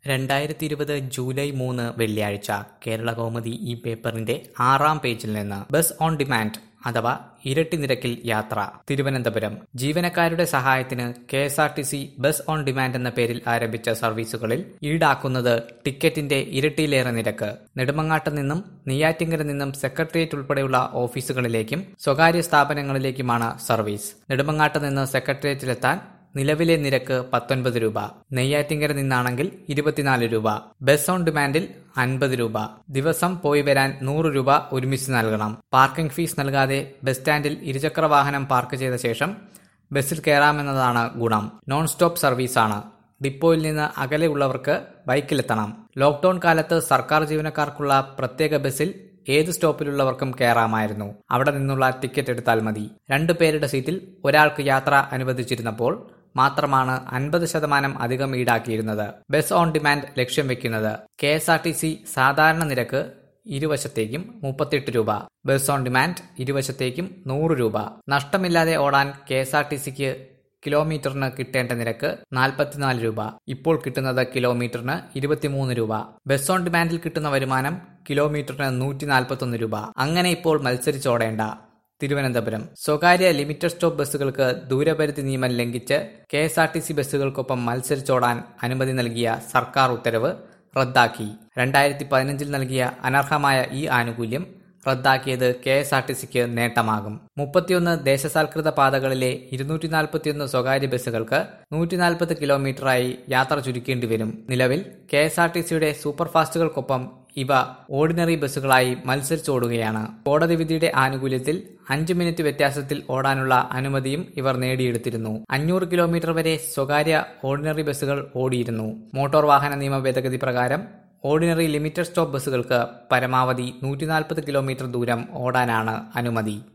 രണ്ടായിരത്തി ഇരുപത് ജൂലൈ മൂന്ന് വെള്ളിയാഴ്ച കേരള കൗമുദി ഈ പേപ്പറിന്റെ ആറാം പേജിൽ നിന്ന് ബസ് ഓൺ ഡിമാൻഡ് അഥവാ ഇരട്ടി നിരക്കിൽ യാത്ര തിരുവനന്തപുരം ജീവനക്കാരുടെ സഹായത്തിന് K S R T C bus on demand എന്ന പേരിൽ ആരംഭിച്ച സർവീസുകളിൽ ഈടാക്കുന്നത് ടിക്കറ്റിന്റെ ഇരട്ടിയിലേറെ നിരക്ക് നെടുമങ്ങാട്ട് നിന്നും നെയ്യാറ്റിങ്കര നിന്നും സെക്രട്ടേറിയറ്റ് ഉൾപ്പെടെയുള്ള ഓഫീസുകളിലേക്കും സ്വകാര്യ സ്ഥാപനങ്ങളിലേക്കുമാണ് സർവീസ് നെടുമങ്ങാട്ട് നിന്ന് സെക്രട്ടേറിയറ്റിലെത്താൻ നിലവിലെ നിരക്ക് പത്തൊൻപത് രൂപ നെയ്യാറ്റിങ്കര നിന്നാണെങ്കിൽ ഇരുപത്തിനാല് രൂപ ബസ് ഓൺ ഡിമാൻഡിൽ അൻപത് രൂപ ദിവസം പോയി വരാൻ നൂറ് രൂപ ഒരുമിച്ച് നൽകണം പാർക്കിംഗ് ഫീസ് നൽകാതെ ബസ് സ്റ്റാൻഡിൽ ഇരുചക്ര വാഹനം പാർക്ക് ചെയ്ത ശേഷം ബസ്സിൽ കയറാമെന്നതാണ് ഗുണം നോൺ സ്റ്റോപ്പ് സർവീസാണ് ഡിപ്പോയിൽ നിന്ന് അകലെയുള്ളവർക്ക് ബൈക്കിലെത്തണം ലോക്ഡൌൺ കാലത്ത് സർക്കാർ ജീവനക്കാർക്കുള്ള പ്രത്യേക ബസ്സിൽ ഏത് സ്റ്റോപ്പിലുള്ളവർക്കും കയറാമായിരുന്നു അവിടെ നിന്നുള്ള ടിക്കറ്റ് എടുത്താൽ മതി രണ്ടു പേരുടെ സീറ്റിൽ ഒരാൾക്ക് യാത്ര അനുവദിച്ചിരുന്നപ്പോൾ മാത്രമാണ് അൻപത് ശതമാനം അധികം ഈടാക്കിയിരുന്നത് ബസ് ഓൺ ഡിമാൻഡ് ലക്ഷ്യം വെക്കുന്നത് K S R T C സാധാരണ നിരക്ക് ഇരുവശത്തേക്കും മുപ്പത്തിയെട്ട് രൂപ ബസ് ഓൺ ഡിമാൻഡ് ഇരുവശത്തേക്കും നൂറ് രൂപ നഷ്ടമില്ലാതെ ഓടാൻ കെ എസ് ആർ ടി സിക്ക് കിലോമീറ്ററിന് കിട്ടേണ്ട നിരക്ക് നാൽപ്പത്തിനാല് രൂപ ഇപ്പോൾ കിട്ടുന്നത് കിലോമീറ്ററിന് ഇരുപത്തിമൂന്ന് രൂപ ബസ് ഓൺ ഡിമാൻഡിൽ കിട്ടുന്ന വരുമാനം കിലോമീറ്ററിന് നൂറ്റി നാൽപ്പത്തൊന്ന് രൂപ അങ്ങനെ ഇപ്പോൾ മത്സരിച്ചോടേണ്ട തിരുവനന്തപുരം സ്വകാര്യ ലിമിറ്റഡ് സ്റ്റോപ്പ് ബസ്സുകൾക്ക് ദൂരപരിധി നിയമം ലംഘിച്ച് K S R T C ബസ്സുകൾക്കൊപ്പം മത്സരിച്ചോടാൻ അനുമതി നൽകിയ സർക്കാർ ഉത്തരവ് റദ്ദാക്കി രണ്ടായിരത്തി പതിനഞ്ചിൽ നൽകിയ അനർഹമായ ഈ ആനുകൂല്യം റദ്ദാക്കിയത് കെ എസ് ആർ ടി സിക്ക് നേട്ടമാകും മുപ്പത്തിയൊന്ന് ദേശസാൽകൃത പാതകളിലെ ഇരുന്നൂറ്റി നാൽപ്പത്തിയൊന്ന് സ്വകാര്യ ബസ്സുകൾക്ക് നൂറ്റി നാൽപ്പത് കിലോമീറ്ററായി യാത്ര ചുരുക്കേണ്ടി വരും നിലവിൽ കെ എസ് ആർ ടി സിയുടെ സൂപ്പർഫാസ്റ്റുകൾക്കൊപ്പം ഇവ ഓർഡിനറി ബസ്സുകളായി മത്സരിച്ചോടുകയാണ് കോടതി വിധിയുടെ ആനുകൂല്യത്തിൽ അഞ്ച് മിനിറ്റ് വ്യത്യാസത്തിൽ ഓടാനുള്ള അനുമതിയും ഇവർ നേടിയെടുത്തിരുന്നു അഞ്ഞൂറ് കിലോമീറ്റർ വരെ സ്വകാര്യ ഓർഡിനറി ബസ്സുകൾ ഓടിയിരുന്നു മോട്ടോർ വാഹന നിയമ ഭേദഗതി പ്രകാരം ഓർഡിനറി ലിമിറ്റഡ് സ്റ്റോപ്പ് ബസ്സുകൾക്ക് പരമാവധി നൂറ്റി കിലോമീറ്റർ ദൂരം ഓടാനാണ് അനുമതി